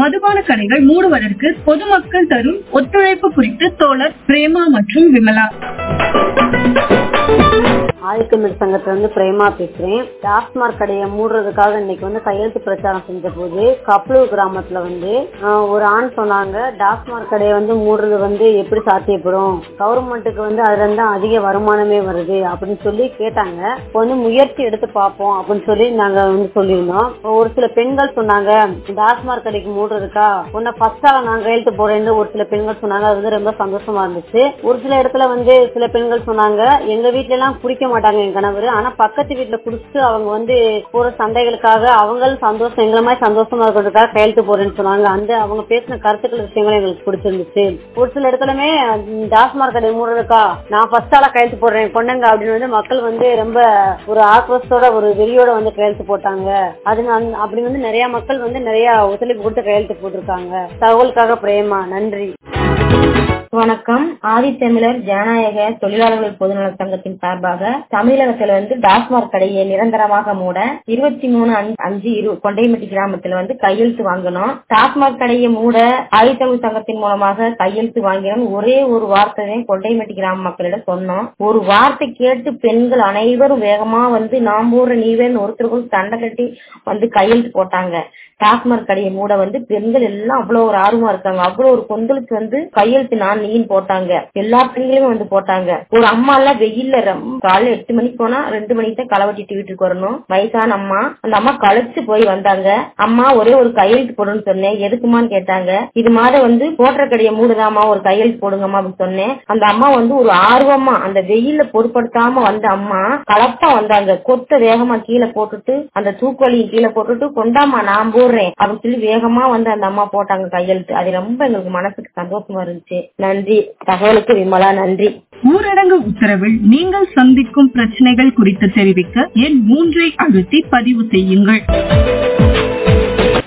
மதுபான கடைகள் மூடுவதற்கு பொதுமக்கள் தரும் ஒத்துழைப்பு குறித்து தோழர் பிரேமா மற்றும் விமலா ஆதிக்கமிழ் சங்கத்துல இருந்து பிரேமா பேசுறேன் டாஸ்மாக் கடையை மூடுறதுக்காக இன்னைக்கு வந்து கையெழுத்து பிரச்சாரம் செஞ்ச போது கப்ளூர் கிராமத்துல வந்து ஆஹ், ஒரு ஆண் சொன்னாங்க டாஸ்மாக் கடையை வந்து மூடுறது வந்து எப்படி சாத்தியப்படும் கவர்மெண்ட்டுக்கு வந்து அதுல இருந்து அதிக வருமானமே வருது அப்படின்னு சொல்லி கேட்டாங்க இப்போ வந்து முயற்சி எடுத்து பார்ப்போம் அப்படின்னு சொல்லி நாங்க வந்து சொல்லியிருந்தோம் இப்போ ஒரு சில பெண்கள் சொன்னாங்க டாஸ்மாக் கடைக்கு மூடுறதுக்கா உன்னை ஃபர்ஸ்டால நான் கையெழுத்து போறேன்னு ஒரு சில பெண்கள் சொன்னாங்க அது வந்து ரொம்ப சந்தோஷமா இருந்துச்சு ஒரு சில இடத்துல வந்து சில பெண்கள் சொன்னாங்க எங்க வீட்ல எல்லாம் குடிக்க மாட்டாங்க என் கணவர் ஆனா பக்கத்து வீட்டுல குடிச்சிட்டு அவங்க வந்து போற சண்டைகளுக்காக அவங்களும் சந்தோஷம் எங்களை மாதிரி சந்தோஷமா இருக்கிறதுக்காக கையெழுத்து போறேன்னு சொன்னாங்க அந்த அவங்க பேசின கருத்துக்கள் விஷயங்களும் எங்களுக்கு பிடிச்சிருந்துச்சு ஒரு சில இடத்துலயுமே டாஸ்மாக் கடை மூடுறதுக்கா நான் ஃபர்ஸ்ட் ஆளா கையெழுத்து போடுறேன் கொண்டுங்க அப்படின்னு வந்து மக்கள் வந்து ரொம்ப ஒரு ஆக்ரோஷத்தோட ஒரு வெறியோட வந்து கையெழுத்து போட்டாங்க அது நான்- அப்படி வந்து நிறைய மக்கள் வந்து நிறைய ஒத்துழைப்பு கொடுத்து கையெழுத்து போட்டிருக்காங்க தகவலுக்காக பிரேமா நன்றி வணக்கம் ஆதித்தமிழர் ஜனநாயக தொழிலாளர்கள் பொதுநல சங்கத்தின் சார்பாக தமிழகத்துல வந்து டாஸ்மாக் கடையை நிரந்தரமாக மூட இருபத்தி மூணு அஞ்சு இரு கொண்டைமட்டி கிராமத்துல வந்து கையெழுத்து வாங்கணும் டாஸ்மாக் கடையை மூட ஆதித்தமிழ் சங்கத்தின் மூலமாக கையெழுத்து வாங்கினோம் ஒரே ஒரு வார்த்தை தான் கொண்டைமட்டி கிராம மக்களிடம் சொன்னோம் ஒரு வார்த்தை கேட்டு பெண்கள் அனைவரும் வேகமா வந்து நாம் போடுற நீவேன்னு ஒருத்தருக்கும் சண்டை கட்டி வந்து கையெழுத்து போட்டாங்க டாஸ்மாக் கடையை மூட வந்து பெண்கள் எல்லாம் அவ்வளவு ஒரு ஆர்வமா இருக்காங்க அவ்வளவு ஒரு கொந்தளிச்சு வந்து கையெழுத்து நான் நீன்னு போட்டாங்க எல்லா பெண்களுமே வந்து போட்டாங்க ஒரு அம்மா எல்லாம் வெயில்ல ரொம்ப காலைல எட்டு மணிக்கு போனா ரெண்டு மணிக்கு தான் களை வெட்டிட்டு வீட்டுக்கு வரணும் வயசான அம்மா அந்த அம்மா களைச்சு போய் வந்தாங்க அம்மா ஒரே ஒரு கையெழுத்து போடுன்னு சொன்னேன் எதுக்குமான்னு கேட்டாங்க இது மாதிரி வந்து போட்டுற கடையை மூடுதாமா ஒரு கையெழுத்து போடுங்கம்மா அப்படின்னு சொன்னேன் அந்த அம்மா வந்து ஒரு ஆர்வமா அந்த வெயில்ல பொருட்படுத்தாம வந்த அம்மா கலப்பா வந்தாங்க கொத்த வேகமா கீழே போட்டுட்டு அந்த தூக்குவலியும் கீழே போட்டுட்டு கொண்டாமா நான் போடுறேன் அப்படின்னு சொல்லி வேகமா வந்து அந்த அம்மா போட்டாங்க கையெழுத்து அது ரொம்ப எங்களுக்கு மனசுக்கு சந்தோஷமா இருந்துச்சு நன்றி தகவலுக்கு விமலா நன்றி ஊரடங்கு உத்தரவில் நீங்கள் சந்திக்கும் பிரச்சனைகள் குறித்து தெரிவிக்க எண் மூன்றை அழுத்தி பதிவு செய்யுங்கள்